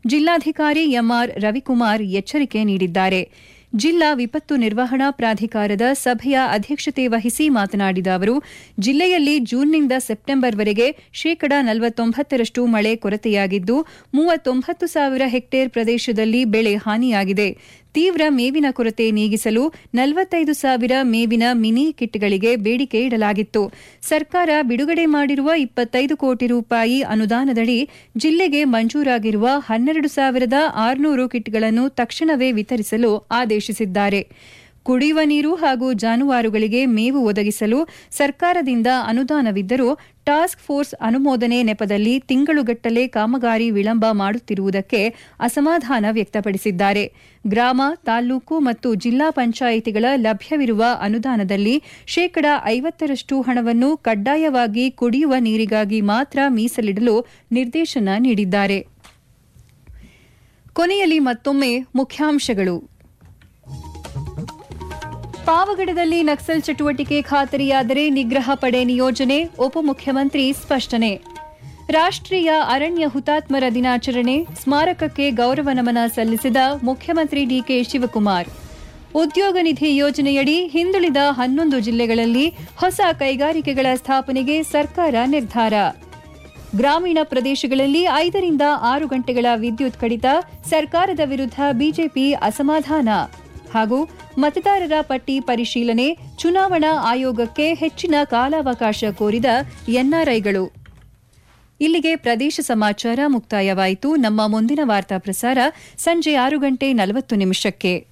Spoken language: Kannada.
ಜಿಲ್ಲಾಧಿಕಾರಿ ಎಂಆರ್ ರವಿಕುಮಾರ್ ಎಚ್ಚರಿಕೆ ನೀಡಿದ್ದಾರೆ ಜಿಲ್ಲಾ ವಿಪತ್ತು ನಿರ್ವಹಣಾ ಪ್ರಾಧಿಕಾರದ ಸಭೆಯ ಅಧ್ಯಕ್ಷತೆ ವಹಿಸಿ ಮಾತನಾಡಿದ ಅವರು ಜಿಲ್ಲೆಯಲ್ಲಿ ಜೂನ್ನಿಂದ ಸೆಪ್ಟೆಂಬರ್ವರೆಗೆ ಶೇಕಡಾ ನಲವತ್ತೊಂಬತ್ತರಷ್ಟು ಮಳೆ ಕೊರತೆಯಾಗಿದ್ದು ಮೂವತ್ತೊಂಬತ್ತು ಸಾವಿರ ಹೆಕ್ಟೇರ್ ಪ್ರದೇಶದಲ್ಲಿ ಬೆಳೆ ಹಾನಿಯಾಗಿದೆ ತೀವ್ರ ಮೇವಿನ ಕೊರತೆ ನೀಗಿಸಲು ನಲವತ್ತೈದು ಸಾವಿರ ಮೇವಿನ ಮಿನಿ ಕಿಟ್ಗಳಿಗೆ ಬೇಡಿಕೆ ಇಡಲಾಗಿತ್ತು ಸರ್ಕಾರ ಬಿಡುಗಡೆ ಮಾಡಿರುವ ಇಪ್ಪತ್ತೈದು ಕೋಟಿ ರೂಪಾಯಿ ಅನುದಾನದಡಿ ಜಿಲ್ಲೆಗೆ ಮಂಜೂರಾಗಿರುವ ಹನ್ನೆರಡು ಸಾವಿರದ ಆರುನೂರು ಕಿಟ್ಗಳನ್ನು ತಕ್ಷಣವೇ ವಿತರಿಸಲು ಆದೇಶಿಸಿದ್ದಾರೆ ಕುಡಿಯುವ ನೀರು ಹಾಗೂ ಜಾನುವಾರುಗಳಿಗೆ ಮೇವು ಒದಗಿಸಲು ಸರ್ಕಾರದಿಂದ ಅನುದಾನವಿದ್ದರೂ ಟಾಸ್ಕ್ ಫೋರ್ಸ್ ಅನುಮೋದನೆ ನೆಪದಲ್ಲಿ ತಿಂಗಳುಗಟ್ಟಲೆ ಕಾಮಗಾರಿ ವಿಳಂಬ ಮಾಡುತ್ತಿರುವುದಕ್ಕೆ ಅಸಮಾಧಾನ ವ್ಯಕ್ತಪಡಿಸಿದ್ದಾರೆ ಗ್ರಾಮ ತಾಲ್ಲೂಕು ಮತ್ತು ಜಿಲ್ಲಾ ಪಂಚಾಯಿತಿಗಳ ಲಭ್ಯವಿರುವ ಅನುದಾನದಲ್ಲಿ ಶೇಕಡಾ ಐವತ್ತರಷ್ಟು ಹಣವನ್ನು ಕಡ್ಡಾಯವಾಗಿ ಕುಡಿಯುವ ನೀರಿಗಾಗಿ ಮಾತ್ರ ಮೀಸಲಿಡಲು ನಿರ್ದೇಶನ ನೀಡಿದ್ದಾರೆ ಕೊನೆಯಲ್ಲಿ ಮತ್ತೊಮ್ಮೆ ಮುಖ್ಯಾಂಶಗಳು ಪಾವಗಡದಲ್ಲಿ ನಕ್ಸಲ್ ಚಟುವಟಿಕೆ ಖಾತರಿಯಾದರೆ ನಿಗ್ರಹ ಪಡೆ ನಿಯೋಜನೆ ಉಪಮುಖ್ಯಮಂತ್ರಿ ಸ್ಪಷ್ಟನೆ ರಾಷ್ಟ್ರೀಯ ಅರಣ್ಯ ಹುತಾತ್ಮರ ದಿನಾಚರಣೆ ಸ್ಮಾರಕಕ್ಕೆ ಗೌರವ ನಮನ ಸಲ್ಲಿಸಿದ ಮುಖ್ಯಮಂತ್ರಿ ಡಿಕೆ ಶಿವಕುಮಾರ್ ಉದ್ಯೋಗ ನಿಧಿ ಯೋಜನೆಯಡಿ ಹಿಂದುಳಿದ ಹನ್ನೊಂದು ಜಿಲ್ಲೆಗಳಲ್ಲಿ ಹೊಸ ಕೈಗಾರಿಕೆಗಳ ಸ್ಥಾಪನೆಗೆ ಸರ್ಕಾರ ನಿರ್ಧಾರ ಗ್ರಾಮೀಣ ಪ್ರದೇಶಗಳಲ್ಲಿ ಐದರಿಂದ ಆರು ಗಂಟೆಗಳ ವಿದ್ಯುತ್ ಕಡಿತ ಸರ್ಕಾರದ ವಿರುದ್ಧ ಬಿಜೆಪಿ ಅಸಮಾಧಾನ ಹಾಗೂ ಮತದಾರರ ಪಟ್ಟಿ ಪರಿಶೀಲನೆ ಚುನಾವಣಾ ಆಯೋಗಕ್ಕೆ ಹೆಚ್ಚಿನ ಕಾಲಾವಕಾಶ ಕೋರಿದ ಎನ್ಆರ್ಐಗಳು ಇಲ್ಲಿಗೆ ಪ್ರದೇಶ ಸಮಾಚಾರ ಮುಕ್ತಾಯವಾಯಿತು ನಮ್ಮ ಮುಂದಿನ ವಾರ್ತಾ ಪ್ರಸಾರ ಸಂಜೆ ಆರು ಗಂಟೆ ನಲವತ್ತು ನಿಮಿಷಕ್ಕೆ